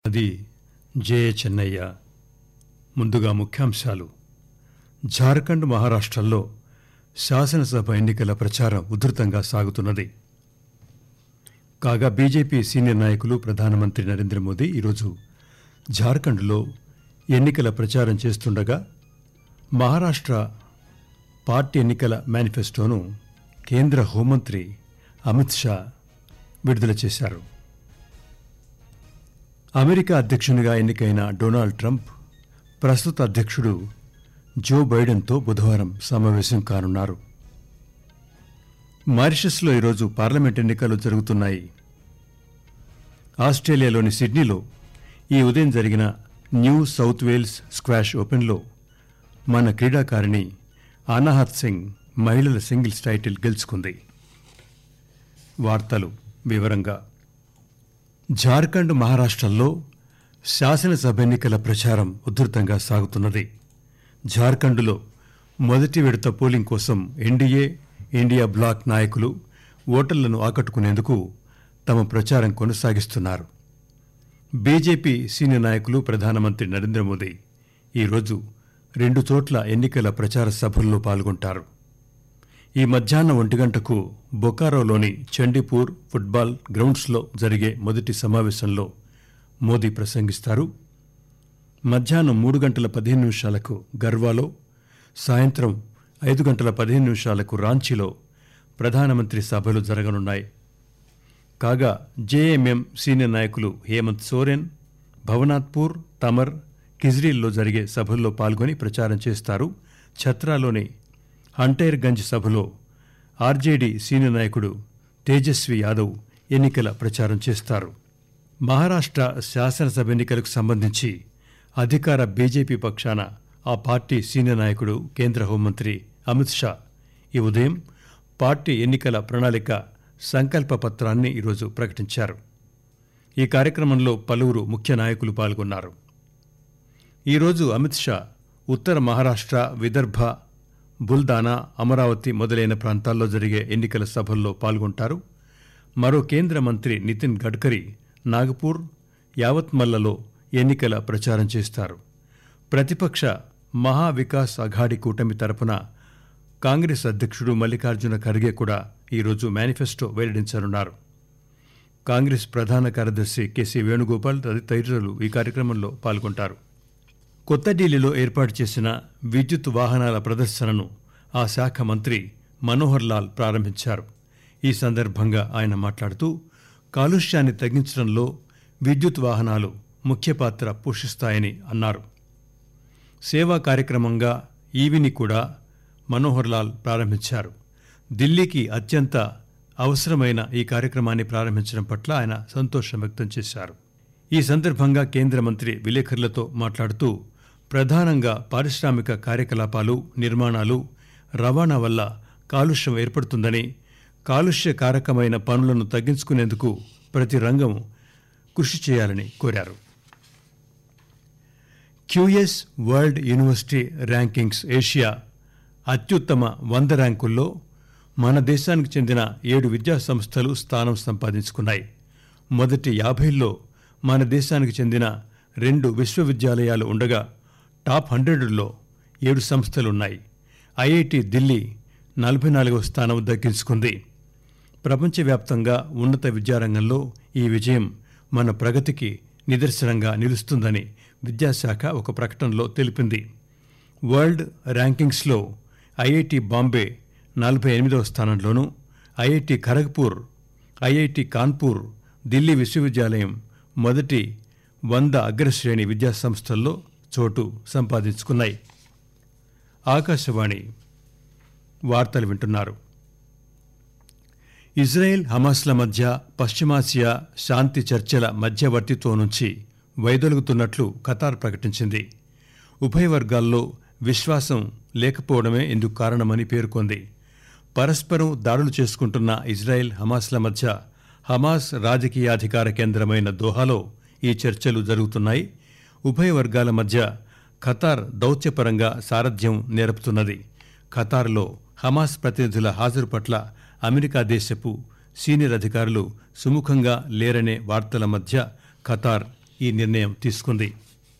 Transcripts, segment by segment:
అది జే చెన్నయ్య ముందుగా ముఖ్యాంశాలు జార్ఖండ్ మహారాష్ట్రల్లో శాసనసభ ఎన్నికల ప్రచారం ఉధృతంగా సాగుతున్నది కాగా బీజేపీ సీనియర్ నాయకులు ప్రధానమంత్రి నరేంద్ర మోదీ ఈరోజు జార్ఖండ్లో ఎన్నికల ప్రచారం చేస్తుండగా మహారాష్ట్ర పార్టీ ఎన్నికల మేనిఫెస్టోను కేంద్ర హోంమంత్రి అమిత్ షా విడుదల చేశారు అమెరికా అధ్యక్షునిగా ఎన్నికైన డొనాల్డ్ ట్రంప్ ప్రస్తుత అధ్యక్షుడు జో బైడెన్తో బుధవారం సమావేశం కానున్నారు మారిషస్లో ఈరోజు పార్లమెంట్ ఎన్నికలు జరుగుతున్నాయి ఆస్ట్రేలియాలోని సిడ్నీలో ఈ ఉదయం జరిగిన న్యూ సౌత్ వేల్స్ స్క్వాష్ ఓపెన్లో మన క్రీడాకారిణి అనాహత్ సింగ్ మహిళల సింగిల్స్ టైటిల్ గెలుచుకుంది వార్తలు వివరంగా జార్ఖండ్ మహారాష్ట్రల్లో శాసనసభ ఎన్నికల ప్రచారం ఉధృతంగా సాగుతున్నది జార్ఖండ్లో మొదటి విడత పోలింగ్ కోసం ఎన్డీఏ ఇండియా బ్లాక్ నాయకులు ఓటర్లను ఆకట్టుకునేందుకు తమ ప్రచారం కొనసాగిస్తున్నారు బీజేపీ సీనియర్ నాయకులు ప్రధానమంత్రి నరేంద్ర మోదీ ఈరోజు రెండు చోట్ల ఎన్నికల ప్రచార సభల్లో పాల్గొంటారు ఈ మధ్యాహ్నం ఒంటి గంటకు బొకారోలోని చండీపూర్ ఫుట్బాల్ గ్రౌండ్స్లో జరిగే మొదటి సమావేశంలో మోదీ ప్రసంగిస్తారు మధ్యాహ్నం మూడు గంటల పదిహేను నిమిషాలకు గర్వాలో సాయంత్రం ఐదు గంటల పదిహేను నిమిషాలకు రాంచీలో ప్రధానమంత్రి సభలు జరగనున్నాయి కాగా జేఎంఎం సీనియర్ నాయకులు హేమంత్ సోరెన్ భవనాథ్పూర్ తమర్ కిజ్రీల్లో జరిగే సభల్లో పాల్గొని ప్రచారం చేస్తారు ఛత్రాలోని హంటైర్గంజ్ సభలో ఆర్జేడీ సీనియర్ నాయకుడు తేజస్వి యాదవ్ ఎన్నికల ప్రచారం చేస్తారు మహారాష్ట్ర శాసనసభ ఎన్నికలకు సంబంధించి అధికార బీజేపీ పక్షాన ఆ పార్టీ సీనియర్ నాయకుడు కేంద్ర హోంమంత్రి అమిత్ షా ఈ ఉదయం పార్టీ ఎన్నికల ప్రణాళిక సంకల్ప పత్రాన్ని ఈరోజు ప్రకటించారు ఈ కార్యక్రమంలో పలువురు ముఖ్య నాయకులు పాల్గొన్నారు ఈరోజు అమిత్ షా ఉత్తర మహారాష్ట్ర విదర్భ బుల్దానా అమరావతి మొదలైన ప్రాంతాల్లో జరిగే ఎన్నికల సభల్లో పాల్గొంటారు మరో కేంద్ర మంత్రి నితిన్ గడ్కరీ నాగపూర్ యావత్మల్లలో ఎన్నికల ప్రచారం చేస్తారు ప్రతిపక్ష మహావికాస్ అఘాడి కూటమి తరపున కాంగ్రెస్ అధ్యక్షుడు మల్లికార్జున ఖర్గే కూడా ఈరోజు మేనిఫెస్టో వెల్లడించనున్నారు కాంగ్రెస్ ప్రధాన కార్యదర్శి కెసి వేణుగోపాల్ తదితరులు ఈ కార్యక్రమంలో పాల్గొంటారు కొత్త ఢిల్లీలో ఏర్పాటు చేసిన విద్యుత్ వాహనాల ప్రదర్శనను ఆ శాఖ మంత్రి మనోహర్ లాల్ ప్రారంభించారు ఈ సందర్భంగా ఆయన మాట్లాడుతూ కాలుష్యాన్ని తగ్గించడంలో విద్యుత్ వాహనాలు ముఖ్య పాత్ర పోషిస్తాయని అన్నారు సేవా కార్యక్రమంగా ఈవిని కూడా మనోహర్ లాల్ ప్రారంభించారు ఢిల్లీకి అత్యంత అవసరమైన ఈ కార్యక్రమాన్ని ప్రారంభించడం పట్ల ఆయన సంతోషం వ్యక్తం చేశారు ఈ సందర్భంగా కేంద్ర మంత్రి విలేకరులతో మాట్లాడుతూ ప్రధానంగా పారిశ్రామిక కార్యకలాపాలు నిర్మాణాలు రవాణా వల్ల కాలుష్యం ఏర్పడుతుందని కాలుష్య కారకమైన పనులను తగ్గించుకునేందుకు ప్రతి రంగం కృషి చేయాలని కోరారు QS world university rankings Asia అత్యుత్తమ వంద ర్యాంకుల్లో మన దేశానికి చెందిన ఏడు విద్యా సంస్థలు స్థానం సంపాదించుకున్నాయి మొదటి యాభైలో మన దేశానికి చెందిన రెండు విశ్వవిద్యాలయాలు ఉండగా టాప్ హండ్రెడ్లో ఏడు సంస్థలున్నాయి ఐఐటి ఢిల్లీ నలభై నాలుగవ స్థానం దక్కించుకుంది ప్రపంచవ్యాప్తంగా ఉన్నత విద్యారంగంలో ఈ విజయం మన ప్రగతికి నిదర్శనంగా నిలుస్తుందని విద్యాశాఖ ఒక ప్రకటనలో తెలిపింది వరల్డ్ ర్యాంకింగ్స్లో ఐఐటి బాంబే నలభై ఎనిమిదవ స్థానంలోనూ ఐఐటి ఖరగ్పూర్ ఐఐటి కాన్పూర్ ఢిల్లీ విశ్వవిద్యాలయం మొదటి వంద అగ్రశ్రేణి విద్యాసంస్థల్లో చోటు సంపాదించుకున్నాయి ఆకాశవాణి వార్తలు వింటున్నారు ఇజ్రాయెల్ హమాస్ల మధ్య పశ్చిమాసియా శాంతి చర్చల మధ్యవర్తిత్వం నుంచి వైదొలుగుతున్నట్లు ఖతార్ ప్రకటించింది ఉభయ వర్గాల్లో విశ్వాసం లేకపోవడమే ఇందుకు కారణమని పేర్కొంది పరస్పరం దాడులు చేసుకుంటున్న ఇజ్రాయెల్ హమాస్ల మధ్య హమాస్ రాజకీయాధికార కేంద్రమైన దోహాలో ఈ చర్చలు జరుగుతున్నాయి ఉభయ వర్గాల మధ్య ఖతార్ దౌత్యపరంగా సారథ్యం నేర్పుతున్నది ఖతార్లో హమాస్ ప్రతినిధుల హాజరు పట్ల అమెరికా దేశపు సీనియర్ అధికారులు సుముఖంగా లేరనే వార్తల మధ్య ఖతార్ ఈ నిర్ణయం తీసుకుంది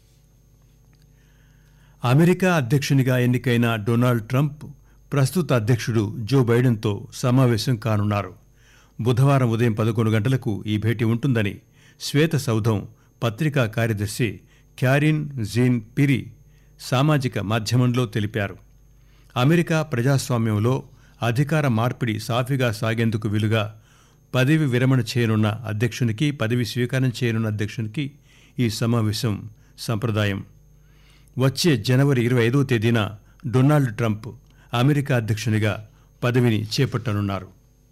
అమెరికా అధ్యక్షునిగా ఎన్నికైన డొనాల్డ్ ట్రంప్ ప్రస్తుత అధ్యక్షుడు జో బైడెన్తో సమావేశం కానున్నారు బుధవారం ఉదయం పదకొండు గంటలకు ఈ భేటీ ఉంటుందని శ్వేత సౌధం పత్రికా కార్యదర్శి క్యారిన్ జీన్ పిరి సామాజిక మాధ్యమంలో తెలిపారు అమెరికా ప్రజాస్వామ్యంలో అధికార మార్పిడి సాఫీగా సాగేందుకు వీలుగా పదవి విరమణ చేయనున్న అధ్యక్షునికి పదవి స్వీకారం చేయనున్న అధ్యక్షునికి ఈ సమావేశం సంప్రదాయం వచ్చే జనవరి ఇరవై ఐదవ తేదీన డొనాల్డ్ ట్రంప్ అమెరికా అధ్యక్షునిగా పదవిని చేపట్టనున్నారు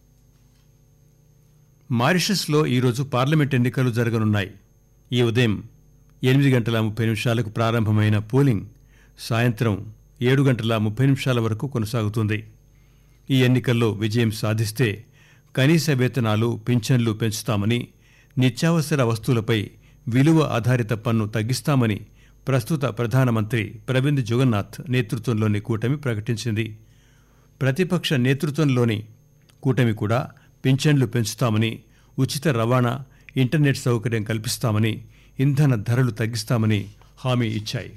మారిషస్లో ఈరోజు పార్లమెంట్ ఎన్నికలు జరగనున్నాయి ఈ ఉదయం ఎనిమిది గంటల ముప్పై నిమిషాలకు ప్రారంభమైన పోలింగ్ సాయంత్రం ఏడు గంటల ముప్పై నిమిషాల వరకు కొనసాగుతుంది ఈ ఎన్నికల్లో విజయం సాధిస్తే కనీస వేతనాలు పింఛన్లు పెంచుతామని నిత్యావసర వస్తువులపై విలువ ఆధారిత పన్ను తగ్గిస్తామని ప్రస్తుత ప్రధానమంత్రి ప్రవింద్ జగన్నాథ్ నేతృత్వంలోని కూటమి ప్రకటించింది ప్రతిపక్ష నేతృత్వంలోని కూటమి కూడా పింఛన్లు పెంచుతామని ఉచిత రవాణా ఇంటర్నెట్ సౌకర్యం కల్పిస్తామని ఇంధన ధరలు తగ్గిస్తామని హామీ ఇచ్చాయి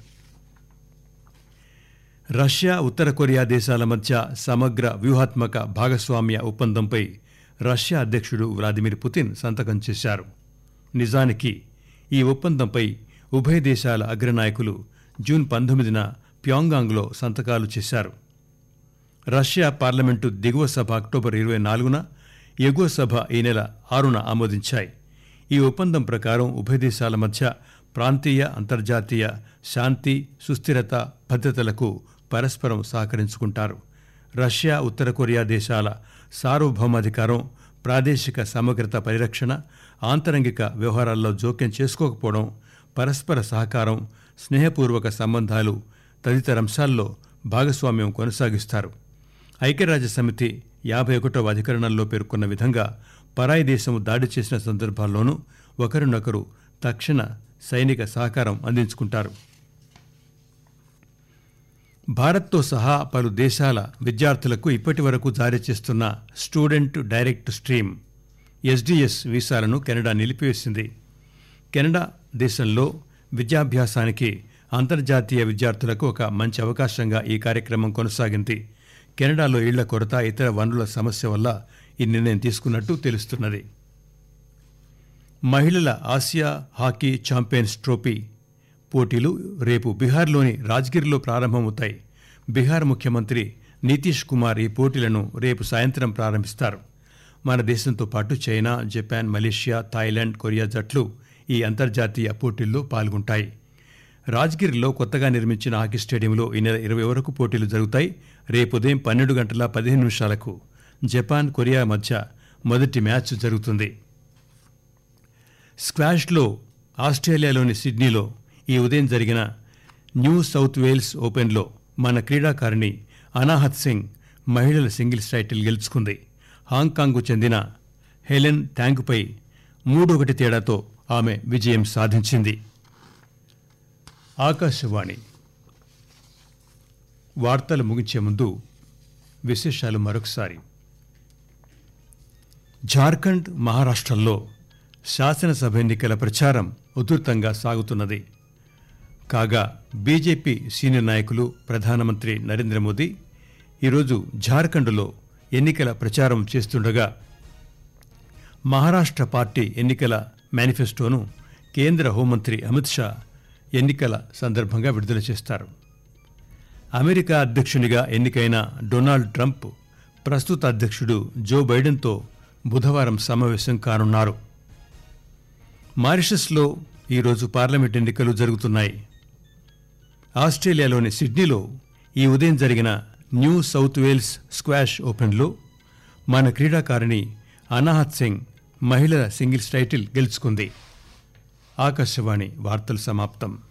రష్యా ఉత్తర కొరియా దేశాల మధ్య సమగ్ర వ్యూహాత్మక భాగస్వామ్య ఒప్పందంపై రష్యా అధ్యక్షుడు వ్లాదిమిర్ పుతిన్ సంతకం చేశారు నిజానికి ఈ ఒప్పందంపై ఉభయ దేశాల అగ్రనాయకులు జూన్ పంతొమ్మిదిన ప్యాంగాంగ్లో సంతకాలు చేశారు రష్యా పార్లమెంటు దిగువ సభ అక్టోబర్ ఇరవై నాలుగున ఎగువ సభ ఈ నెల ఆరున ఆమోదించాయి ఈ ఒప్పందం ప్రకారం ఉభయ దేశాల మధ్య ప్రాంతీయ అంతర్జాతీయ శాంతి సుస్థిరత భద్రతలకు పరస్పరం సహకరించుకుంటారు రష్యా ఉత్తర కొరియా దేశాల సార్వభౌమాధికారం ప్రాదేశిక సమగ్రత పరిరక్షణ ఆంతరంగిక వ్యవహారాల్లో జోక్యం చేసుకోకపోవడం పరస్పర సహకారం స్నేహపూర్వక సంబంధాలు తదితర అంశాల్లో భాగస్వామ్యం కొనసాగిస్తారు ఐక్యరాజ్య సమితి యాభై ఒకటవ అధికరణంలో పేర్కొన్న విధంగా పరాయి దేశం దాడి చేసిన సందర్భాల్లోనూ ఒకరినొకరు తక్షణ సైనిక సహకారం అందించుకుంటారు భారత్తో సహా పలు దేశాల విద్యార్థులకు ఇప్పటి వరకు జారీ చేస్తున్న స్టూడెంట్ డైరెక్ట్ స్ట్రీమ్ ఎస్డిఎస్ వీసాలను కెనడా నిలిపివేసింది కెనడా దేశంలో విద్యాభ్యాసానికి అంతర్జాతీయ విద్యార్థులకు ఒక మంచి అవకాశంగా ఈ కార్యక్రమం కొనసాగింది కెనడాలో ఇళ్ల కొరత ఇతర వనరుల సమస్య వల్ల ఈ నిర్ణయం తీసుకున్నట్టు తెలుస్తున్నది మహిళల ఆసియా హాకీ ఛాంపియన్స్ ట్రోఫీ పోటీలు రేపు బీహార్లోని రాజ్గిర్లో ప్రారంభమవుతాయి బీహార్ ముఖ్యమంత్రి నితీష్ కుమార్ ఈ పోటీలను రేపు సాయంత్రం ప్రారంభిస్తారు మన దేశంతో పాటు China Japan Malaysia Thailand Korea జట్లు ఈ అంతర్జాతీయ పోటీల్లో పాల్గొంటాయి రాజ్గిర్లో కొత్తగా నిర్మించిన హాకీ స్టేడియంలో ఈ నెల ఇరవై వరకు పోటీలు జరుగుతాయి రేపు ఉదయం పన్నెండు గంటల పదిహేను నిమిషాలకు జపాన్ కొరియా మధ్య మొదటి మ్యాచ్ జరుగుతుంది స్క్వాష్లో ఆస్ట్రేలియాలోని సిడ్నీలో ఈ ఉదయం జరిగిన న్యూ సౌత్ వేల్స్ ఓపెన్లో మన క్రీడాకారిణి అనాహత్ సింగ్ మహిళల సింగిల్స్ టైటిల్ గెలుచుకుంది హాంకాంగ్కు చెందిన హెలెన్ ట్యాంకుపై మూడు ఒకటి తేడాతో ఆమె విజయం సాధించింది ఆకాశవాణి వార్తలు ముగించే ముందు విశేషాలు మరొకసారి జార్ఖండ్ మహారాష్ట్రల్లో శాసనసభ ఎన్నికల ప్రచారం ఉధృతంగా సాగుతున్నది కాగా బీజేపీ సీనియర్ నాయకులు ప్రధానమంత్రి నరేంద్ర మోదీ ఈరోజు జార్ఖండ్లో ఎన్నికల ప్రచారం చేస్తుండగా మహారాష్ట్ర పార్టీ ఎన్నికల మేనిఫెస్టోను కేంద్ర హోంమంత్రి అమిత్ షా ఎన్నికల సందర్భంగా విడుదల చేస్తారు అమెరికా అధ్యక్షునిగా ఎన్నికైన డొనాల్డ్ ట్రంప్ ప్రస్తుత అధ్యక్షుడు జో బైడెన్తో బుధవారం సమావేశం కానున్నారు మారిషస్లో ఈరోజు పార్లమెంట్ ఎన్నికలు జరుగుతున్నాయి ఆస్ట్రేలియాలోని సిడ్నీలో ఈ ఉదయం జరిగిన న్యూ సౌత్ వేల్స్ స్క్వాష్ ఓపెన్లో మన క్రీడాకారిణి అనాహత్ సింగ్ మహిళల సింగిల్స్ టైటిల్ గెలుచుకుంది ఆకాశవాణి వార్తలు సమాప్తం